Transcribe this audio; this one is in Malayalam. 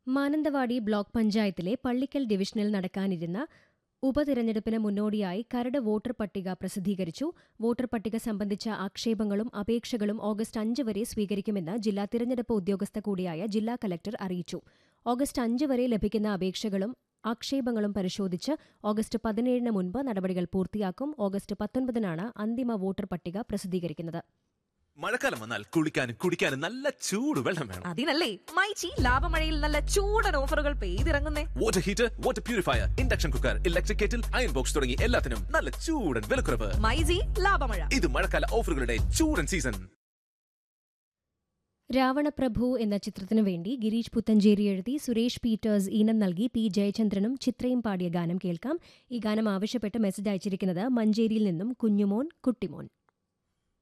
മാനന്തവാടി ബ്ലോക്ക് പഞ്ചായത്തിലെ പള്ളിക്കൽ ഡിവിഷനിൽ നടക്കാനിരുന്ന ഉപതിരഞ്ഞെടുപ്പിന് മുന്നോടിയായി കരട് വോട്ടർ പട്ടിക പ്രസിദ്ധീകരിച്ചു വോട്ടർ പട്ടിക സംബന്ധിച്ച ആക്ഷേപങ്ങളും അപേക്ഷകളും ഓഗസ്റ്റ് അഞ്ച് വരെ സ്വീകരിക്കുമെന്ന് ജില്ലാ തിരഞ്ഞെടുപ്പ് ഉദ്യോഗസ്ഥ കൂടിയായ ജില്ലാ കലക്ടർ അറിയിച്ചു ഓഗസ്റ്റ് അഞ്ച് വരെ ലഭിക്കുന്ന അപേക്ഷകളും ആക്ഷേപങ്ങളും പരിശോധിച്ച് ഓഗസ്റ്റ് പതിനേഴിന് മുൻപ് നടപടികൾ പൂർത്തിയാക്കും ഓഗസ്റ്റ് പത്തൊൻപതിനാണ് അന്തിമ വോട്ടർ പട്ടിക പ്രസിദ്ധീകരിക്കുന്നത് മഴക്കാലം വന്നാൽ കുളിക്കാനും കുടിക്കാനും നല്ല ചൂട് വെള്ളം വേണം അതിനല്ലേ മൈച്ചി ലാഭമഴയിൽ നല്ല ചൂടൻ ഓഫറുകൾ പെയ്തിറങ്ങുന്നേ water heater water purifier induction cooker electric kettle iron box തുടങ്ങി എല്ലാത്തിനും നല്ല ചൂടൻ വിലക്കുറവ് മൈജി ലാഭമഴ ഇത് മഴക്കാല ഓഫറുകളുടെ ചൂടൻ സീസൺ രാവണപ്രഭു എന്ന ചിത്രത്തിനു വേണ്ടി ഗിരീഷ് പുത്തഞ്ചേരി എഴുതി സുരേഷ് പീറ്റേഴ്സ് ഈണം നൽകി പി ജയചന്ദ്രനും ചിത്രയും പാടിയ ഗാനം കേൾക്കാം ഈ ഗാനം ആവശ്യപ്പെട്ട് മെസ്സേജ് അയച്ചിരിക്കുന്നത് മഞ്ചേരിയിൽ നിന്നും കുഞ്ഞുമോൻ കുട്ടിമോൻ